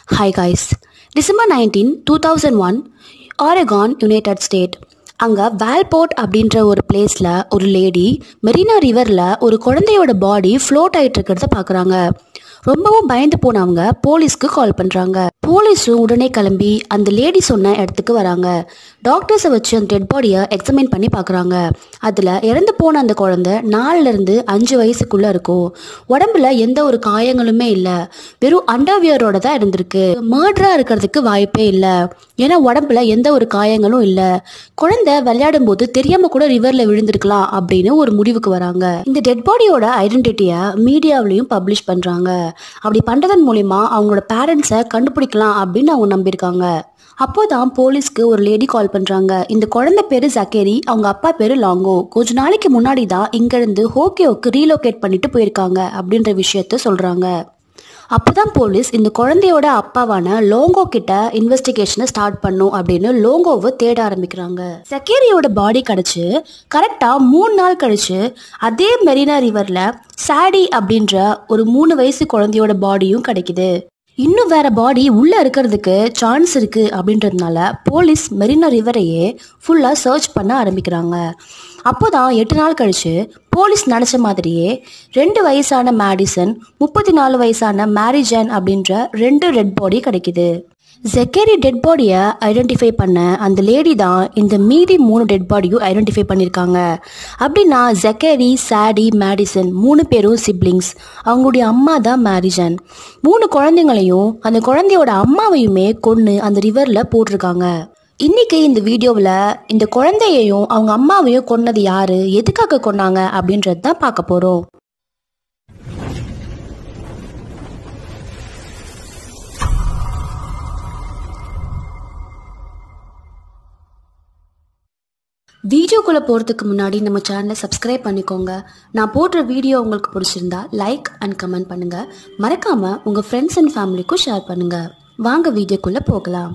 Hi guys. December 19, 2001, Oregon, United State. அங்கே வேல்போர்ட் அப்படின்ற ஒரு பிளேஸில் ஒரு லேடி மெரினா ரிவரில் ஒரு குழந்தையோட பாடி ஃப்ளோட் ஆகிட்டு இருக்கிறத பார்க்குறாங்க ரொம்பவும் பயந்து போனவங்க போலீஸ்க்கு கால் பண்ணுறாங்க போலீஸும் உடனே கிளம்பி அந்த லேடி சொன்ன இடத்துக்கு வராங்க டாக்டர்ஸை வச்சு அந்த டெட் பாடியை எக்ஸாமின் பண்ணி பார்க்குறாங்க அதில் இறந்து போன அந்த குழந்தை நாலுலேருந்து அஞ்சு வயசுக்குள்ளே இருக்கும் உடம்புல எந்த ஒரு காயங்களுமே இல்லை வெறும் அண்டர்வியரோட தான் இருந்திருக்கு மர்டராக இருக்கிறதுக்கு வாய்ப்பே இல்லை ஏன்னா உடம்புல எந்த ஒரு காயங்களும் இல்லை குழந்தை விளையாடும் போது தெரியாம கூட ரிவர்ல விழுந்திருக்கலாம் அப்படின்னு ஒரு முடிவுக்கு வராங்க இந்த டெட் பாடியோட ஐடென்டிட்டியை மீடியாவிலையும் பப்ளிஷ் பண்றாங்க அப்படி பண்றதன் மூலியமா அவங்களோட பேரண்ட்ஸை கண்டுபிடிக்கலாம் அப்படின்னு அவங்க நம்பியிருக்காங்க அப்போதான் போலீஸ்க்கு ஒரு லேடி கால் பண்றாங்க இந்த குழந்தை பேரு ஜக்கேரி அவங்க அப்பா பேரு லாங்கோ கொஞ்ச நாளைக்கு முன்னாடி தான் இங்கிருந்து ஹோக்கியோக்கு ரீலோகேட் பண்ணிட்டு போயிருக்காங்க அப்படின்ற விஷயத்த சொல்றாங்க அப்போதான் போலீஸ் இந்த குழந்தையோட அப்பாவான லோங்கோ கிட்ட இன்வெஸ்டிகேஷனை ஸ்டார்ட் பண்ணும் அப்படின்னு லோங்கோவை தேட ஆரம்பிக்கிறாங்க சக்கேரியோட பாடி கிடைச்சு கரெக்டா மூணு நாள் கழிச்சு அதே மெரினா ரிவர்ல சாடி அப்படின்ற ஒரு மூணு வயசு குழந்தையோட பாடியும் கிடைக்குது இன்னும் வேற பாடி உள்ள இருக்கிறதுக்கு சான்ஸ் இருக்கு அப்படின்றதுனால போலீஸ் மெரினா ரிவரையே ஃபுல்லா சர்ச் பண்ண ஆரம்பிக்கிறாங்க அப்போதான் எட்டு நாள் கழிச்சு போலீஸ் நினச்ச மாதிரியே ரெண்டு வயசான மேடிசன் முப்பத்தி நாலு வயசான மேரிஜன் அப்படின்ற ரெண்டு ரெட் பாடி கிடைக்குது ஜெக்கேரி டெட் பாடியை ஐடென்டிஃபை பண்ண அந்த லேடி தான் இந்த மீதி மூணு டெட் பாடியும் ஐடென்டிஃபை பண்ணியிருக்காங்க அப்படின்னா ஜெக்கேரி சாடி மேடிசன் மூணு பேரும் சிப்ளிங்ஸ் அவங்களுடைய அம்மா தான் மேரிஜன் மூணு குழந்தைங்களையும் அந்த குழந்தையோட அம்மாவையுமே கொன்று அந்த ரிவரில் போட்டிருக்காங்க இன்னைக்கு இந்த வீடியோவில் இந்த குழந்தையையும் அவங்க அம்மாவையும் கொன்னது யாரு எதுக்காக கொன்னாங்க அப்படின்றது தான் பார்க்க போகிறோம் வீடியோக்குள்ளே போகிறதுக்கு முன்னாடி நம்ம சேனலை சப்ஸ்கிரைப் பண்ணிக்கோங்க நான் போடுற வீடியோ உங்களுக்கு பிடிச்சிருந்தா லைக் அண்ட் கமெண்ட் பண்ணுங்கள் மறக்காமல் உங்கள் ஃப்ரெண்ட்ஸ் அண்ட் ஃபேமிலிக்கும் ஷேர் பண்ணுங்கள் வாங்க வீடியோக்குள்ளே போகலாம்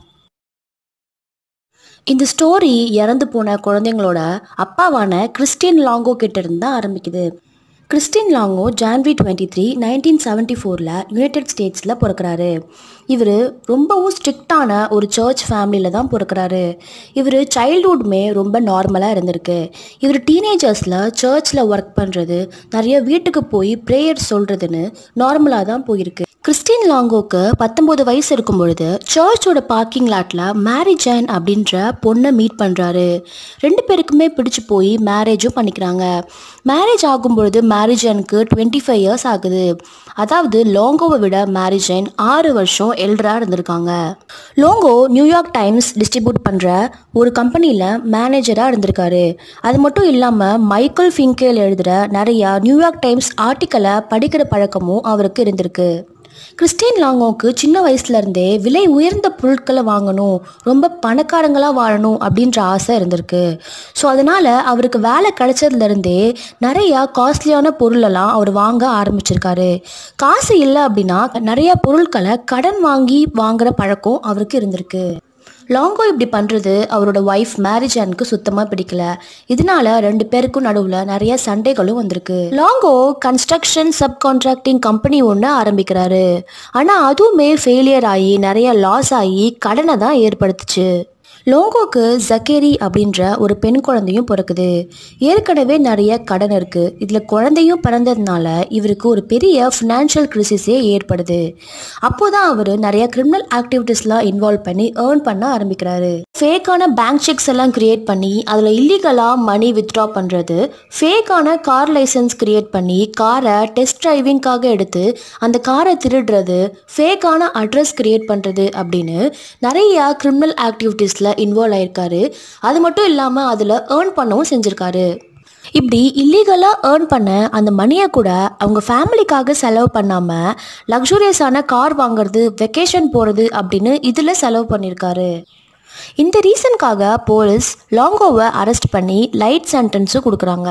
இந்த ஸ்டோரி இறந்து போன குழந்தைங்களோட அப்பாவான கிறிஸ்டியன் லாங்கோ கிட்ட இருந்து தான் ஆரம்பிக்குது Christian Longo January twenty three nineteen seventy ஃபோரில் யுனைடெட் ஸ்டேட்ஸில் பிறக்கிறாரு இவர் ரொம்பவும் ஸ்ட்ரிக்டான ஒரு சர்ச் ஃபேமிலியில் தான் பிறக்கிறாரு இவர் சைல்ட்ஹுட்மே ரொம்ப நார்மலாக இருந்திருக்கு இவர் டீனேஜர்ஸில் சர்ச்சில் ஒர்க் பண்ணுறது நிறைய வீட்டுக்கு போய் ப்ரேயர் சொல்கிறதுன்னு நார்மலாக தான் போயிருக்கு கிறிஸ்டின் லாங்கோக்கு பத்தொம்போது வயசு இருக்கும் பொழுது சர்ச்சோட பார்க்கிங் லாட்டில் மேரி ஜான் அப்படின்ற பொண்ணை மீட் பண்ணுறாரு ரெண்டு பேருக்குமே பிடிச்சு போய் மேரேஜும் பண்ணிக்கிறாங்க மேரேஜ் ஆகும் பொழுது மேரிஜனுக்கு டுவெண்ட்டி ஃபைவ் இயர்ஸ் ஆகுது அதாவது லோங்கோவை விட மேரிஜன் ஆறு வருஷம் எல்டராக இருந்திருக்காங்க லோங்கோ நியூயார்க் டைம்ஸ் டிஸ்ட்ரிபியூட் பண்ணுற ஒரு கம்பெனியில் மேனேஜராக இருந்திருக்காரு அது மட்டும் இல்லாமல் மைக்கேல் ஃபிங்கேல் எழுதுகிற நிறையா நியூயார்க் டைம்ஸ் ஆர்டிக்கலை படிக்கிற பழக்கமும் அவருக்கு இருந்திருக்கு கிறிஸ்டின் லாங்கோக்கு சின்ன வயசுல இருந்தே விலை உயர்ந்த பொருட்களை வாங்கணும் ரொம்ப பணக்காரங்களாக வாழணும் அப்படின்ற ஆசை இருந்திருக்கு ஸோ அதனால அவருக்கு வேலை கிடைச்சதுல இருந்தே நிறையா காஸ்ட்லியான பொருளெல்லாம் அவர் வாங்க ஆரம்பிச்சிருக்காரு காசு இல்லை அப்படின்னா நிறைய பொருட்களை கடன் வாங்கி வாங்குற பழக்கம் அவருக்கு இருந்திருக்கு லாங்கோ இப்படி பண்ணுறது அவரோட ஒய்ஃப் மேரிஜனுக்கு சுத்தமாக பிடிக்கல இதனால ரெண்டு பேருக்கும் நடுவில் நிறைய சண்டைகளும் வந்திருக்கு Longo construction subcontracting company ஒன்று ஆரம்பிக்கிறாரு ஆனால் அதுவுமே ஃபெயிலியர் ஆகி நிறைய லாஸ் ஆகி கடனை தான் ஏற்படுத்துச்சு லோங்கோக்கு ஜக்கேரி அப்படின்ற ஒரு பெண் குழந்தையும் பிறக்குது ஏற்கனவே நிறைய கடன் இருக்கு இதுல குழந்தையும் பிறந்ததுனால இவருக்கு ஒரு பெரிய ஃபினான்ஷியல் கிரிசிஸே ஏற்படுது அப்போதான் அவர் நிறைய கிரிமினல் ஆக்டிவிட்டீஸ்லாம் இன்வால்வ் பண்ணி ஏர்ன் பண்ண ஆரம்பிக்கிறாரு ஃபேக்கான பேங்க் செக்ஸ் எல்லாம் கிரியேட் பண்ணி அதில் இல்லீகலாக மணி வித்ட்ரா பண்ணுறது ஃபேக்கான கார் லைசன்ஸ் கிரியேட் பண்ணி காரை டெஸ்ட் டிரைவிங்காக எடுத்து அந்த காரை திருடுறது ஃபேக்கான அட்ரஸ் கிரியேட் பண்ணுறது அப்படின்னு நிறைய கிரிமினல் ஆக்டிவிட்டீஸில் இன்வால்வ் ஆயிருக்காரு அது மட்டும் இல்லாமல் அதில் ஏர்ன் பண்ணவும் செஞ்சுருக்காரு இப்படி இல்லீகலாக ஏர்ன் பண்ண அந்த மணியை கூட அவங்க ஃபேமிலிக்காக செலவு பண்ணாமல் லக்ஸூரியஸான கார் வாங்குறது வெக்கேஷன் போகிறது அப்படின்னு இதில் செலவு பண்ணியிருக்காரு இந்த ரீசனுக்காக போலீஸ் லாங்கோவை அரெஸ்ட் பண்ணி லைட் சென்டென்ஸும் கொடுக்குறாங்க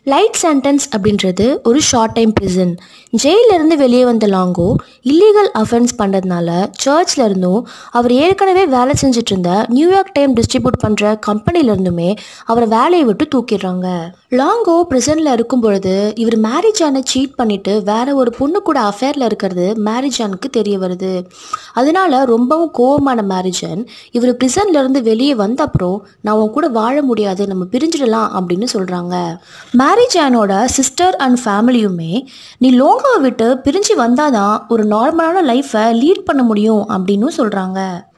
லைட் சென்டென்ஸ் அப்படின்றது ஒரு ஷார்ட் டைம் prison ஜெயில இருந்து வெளியே வந்த லாங்கோ இல்லீகல் அஃபென்ஸ் பண்ணுறதுனால சர்ச்ல இருந்தும் அவர் ஏற்கனவே வேலை செஞ்சுட்டு இருந்த நியூயார்க் டைம் டிஸ்ட்ரிபியூட் பண்ணுற கம்பெனில இருந்துமே அவரை வேலையை விட்டு தூக்கிடுறாங்க லாங்கோ பிரிசனில் இருக்கும் பொழுது இவர் மேரேஜ் ஆன சீட் பண்ணிட்டு வேற ஒரு பொண்ணு கூட அஃபேரில் இருக்கிறது மேரேஜ் ஆனுக்கு தெரிய வருது அதனால ரொம்பவும் கோவமான மேரேஜன் இவர் பிரிசன்ல இருந்து வெளியே வந்த அப்புறம் நான் உன் கூட வாழ முடியாது நம்ம பிரிஞ்சிடலாம் அப்படின்னு சொல்றாங்க மேரேஜ் ஆனோட சிஸ்டர் அண்ட் ஃபேமிலியுமே நீ லோகாவை விட்டு பிரிஞ்சு வந்தாதான் ஒரு நார்மலான லைஃப்பை லீட் பண்ண முடியும் அப்படின்னு சொல்றாங்க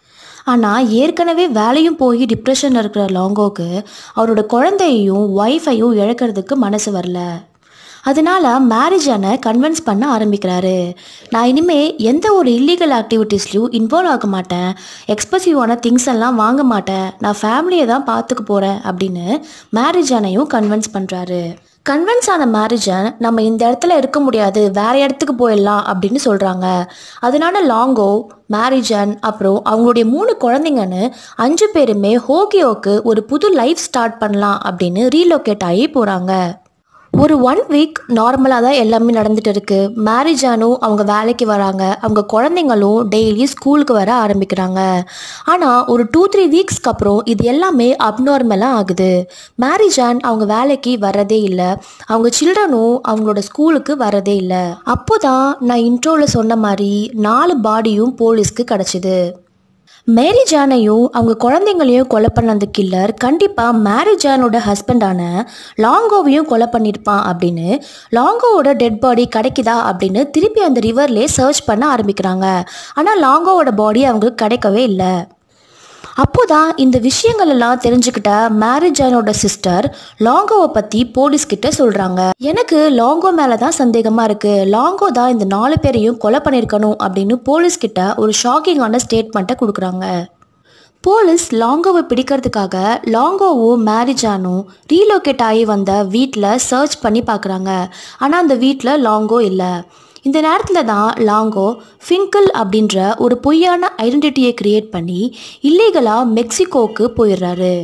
ஆனால் ஏற்கனவே வேலையும் போய் டிப்ரெஷனில் இருக்கிற லாங்கோக்கு அவரோட குழந்தையையும் ஒய்ஃபையும் இழக்கிறதுக்கு மனசு வரல அதனால மேரேஜான கன்வின்ஸ் பண்ண ஆரம்பிக்கிறாரு நான் இனிமே எந்த ஒரு இல்லீகல் ஆக்டிவிட்டீஸ்லையும் இன்வால்வ் ஆக மாட்டேன் எக்ஸ்பென்சிவான திங்ஸ் எல்லாம் வாங்க மாட்டேன் நான் ஃபேமிலியை தான் பார்த்துக்க போகிறேன் அப்படின்னு மேரேஜானையும் கன்வின்ஸ் பண்ணுறாரு கன்வின்ஸ் ஆன மேரேஜன் நம்ம இந்த இடத்துல இருக்க முடியாது வேற இடத்துக்கு போயிடலாம் அப்படின்னு சொல்கிறாங்க அதனால லாங்கோ மேரிஜன் அப்புறம் அவங்களுடைய மூணு குழந்தைங்கன்னு அஞ்சு பேருமே ஹோகியோக்கு ஒரு புது லைஃப் ஸ்டார்ட் பண்ணலாம் அப்படின்னு ரீலோகேட் ஆகி போகிறாங்க ஒரு ஒன் வீக் நார்மலாக தான் எல்லாமே நடந்துட்டு இருக்கு மேரேஜ் ஆனும் அவங்க வேலைக்கு வராங்க அவங்க குழந்தைங்களும் டெய்லி ஸ்கூலுக்கு வர ஆரம்பிக்கிறாங்க ஆனால் ஒரு டூ த்ரீ வீக்ஸ்க்கு அப்புறம் இது எல்லாமே அப்நார்மலாக ஆகுது மேரேஜ் ஆன் அவங்க வேலைக்கு வர்றதே இல்லை அவங்க சில்ட்ரனும் அவங்களோட ஸ்கூலுக்கு வரதே இல்லை அப்போ தான் நான் இன்ட்ரோவில் சொன்ன மாதிரி நாலு பாடியும் போலீஸ்க்கு கிடச்சிது மேரி ஜானையும் அவங்க குழந்தைங்களையும் கொலை பண்ண அந்த கில்லர் கண்டிப்பாக மேரி ஜானோட ஹஸ்பண்டான லாங்கோவையும் கொலை பண்ணியிருப்பான் அப்படின்னு லாங்கோவோட டெட் பாடி கிடைக்குதா அப்படின்னு திருப்பி அந்த ரிவர்லேயே சர்ச் பண்ண ஆரம்பிக்கிறாங்க ஆனால் லாங்கோவோட பாடி அவங்களுக்கு கிடைக்கவே இல்லை அப்போதான் இந்த விஷயங்கள் எல்லாம் தெரிஞ்சுக்கிட்ட மேரேஜானோட சிஸ்டர் லாங்கோவை பற்றி போலீஸ்கிட்ட சொல்கிறாங்க எனக்கு லாங்கோ மேலே தான் சந்தேகமாக இருக்குது லாங்கோ தான் இந்த நாலு பேரையும் கொலை பண்ணியிருக்கணும் அப்படின்னு போலீஸ்கிட்ட ஒரு ஷாக்கிங்கான ஸ்டேட்மெண்ட்டை கொடுக்குறாங்க போலீஸ் லாங்கோவை பிடிக்கிறதுக்காக லாங்கோவும் மேரிஜானும் ரீலோகேட் ஆகி வந்த வீட்டில் சர்ச் பண்ணி பார்க்குறாங்க ஆனால் அந்த வீட்டில் லாங்கோ இல்லை இந்த நேரத்தில் தான் லாங்கோ ஃபிங்கிள் அப்படின்ற ஒரு பொய்யான ஐடென்டிட்டியை கிரியேட் பண்ணி இல்லீகலாக மெக்சிகோவுக்கு போயிடுறாரு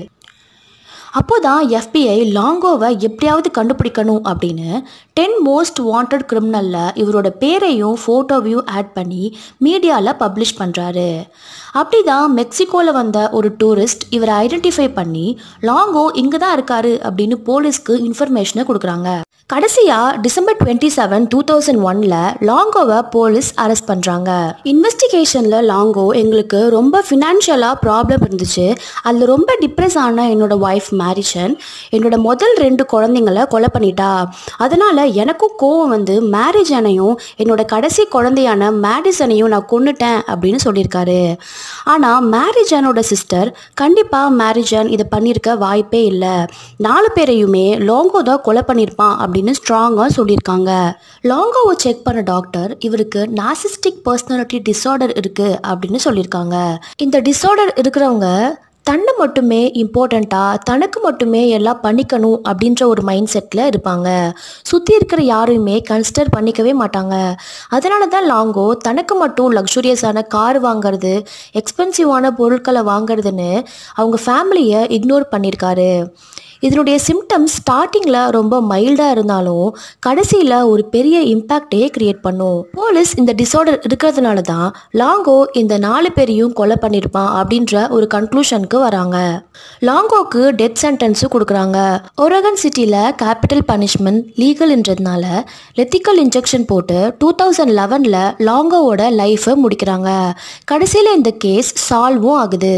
அப்போதான் எஃபிஐ லாங்கோவை எப்படியாவது கண்டுபிடிக்கணும் அப்படின்னு டென் மோஸ்ட் வாண்டட் கிரிமினலில் இவரோட பேரையும் ஃபோட்டோவையும் ஆட் பண்ணி மீடியாவில் பப்ளிஷ் பண்ணுறாரு அப்படி தான் மெக்சிகோவில் வந்த ஒரு டூரிஸ்ட் இவரை ஐடென்டிஃபை பண்ணி லாங்கோ இங்கே தான் இருக்காரு அப்படின்னு போலீஸ்க்கு இன்ஃபர்மேஷனை கொடுக்குறாங்க கடைசியாக December twenty seven two thousand ஒனில் லாங்கோவை போலீஸ் அரெஸ்ட் பண்ணுறாங்க இன்வெஸ்டிகேஷனில் லாங்கோ எங்களுக்கு ரொம்ப ஃபினான்ஷியலாக ப்ராப்ளம் இருந்துச்சு அதில் ரொம்ப டிப்ரெஸ் ஆன என்னோட ஒய்ஃப் மேரிஷன் என்னோட முதல் ரெண்டு குழந்தைங்கள கொலை பண்ணிட்டா அதனால் எனக்கும் கோவம் வந்து மேரேஜ் ஆனையும் என்னோட கடைசி குழந்தையான மேடிசனையும் நான் கொன்னுட்டேன் அப்படின்னு சொல்லியிருக்காரு ஆனால் மேரேஜ் ஆனோட சிஸ்டர் கண்டிப்பாக மேரேஜ் ஆன் இதை பண்ணியிருக்க வாய்ப்பே இல்லை நாலு பேரையுமே லாங்கோ தான் கொலை பண்ணியிருப்பான் அப்படின்னு ஸ்ட்ராங்காக சொல்லியிருக்காங்க லாங்கோவை செக் பண்ண டாக்டர் இவருக்கு நாசிஸ்டிக் பர்சனாலிட்டி டிஸார்டர் இருக்குது அப்படின்னு சொல்லியிருக்காங்க இந்த டிஸார்டர் இருக்கிறவங்க தன்னை மட்டுமே இம்பார்ட்டண்ட்டாக தனக்கு மட்டுமே எல்லாம் பண்ணிக்கணும் அப்படின்ற ஒரு மைண்ட் செட்டில் இருப்பாங்க சுற்றி இருக்கிற யாரையுமே கன்சிடர் பண்ணிக்கவே மாட்டாங்க அதனால தான் லாங்கோ தனக்கு மட்டும் லக்ஸுரியஸான கார் வாங்குறது எக்ஸ்பென்சிவான பொருட்களை வாங்குறதுன்னு அவங்க ஃபேமிலியை இக்னோர் பண்ணியிருக்காரு இதனுடைய சிம்டம்ஸ் ஸ்டார்டிங்கில் ரொம்ப மைல்டாக இருந்தாலும் கடைசியில் ஒரு பெரிய இம்பேக்டே கிரியேட் பண்ணும் போலீஸ் இந்த டிஸார்டர் இருக்கிறதுனால தான் லாங்கோ இந்த நாலு பேரையும் கொலை பண்ணியிருப்பான் அப்படின்ற ஒரு கன்க்ளூஷனுக்கு வராங்க லாங்கோக்கு டெத் சென்டென்ஸும் கொடுக்குறாங்க ஒரகன் சிட்டியில் கேபிட்டல் பனிஷ்மெண்ட் லீகல்ன்றதுனால லெத்திக்கல் இன்ஜெக்ஷன் போட்டு டூ தௌசண்ட் லெவனில் லாங்கோவோட லைஃபை முடிக்கிறாங்க கடைசியில் இந்த கேஸ் சால்வும் ஆகுது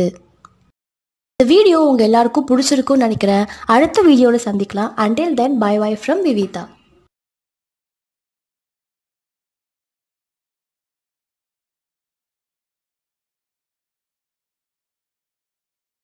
இந்த வீடியோ உங்கள் எல்லாருக்கும் பிடிச்சிருக்கும்னு நினைக்கிறேன் அடுத்த வீடியோவில் சந்திக்கலாம் until then bye bye from Vivitha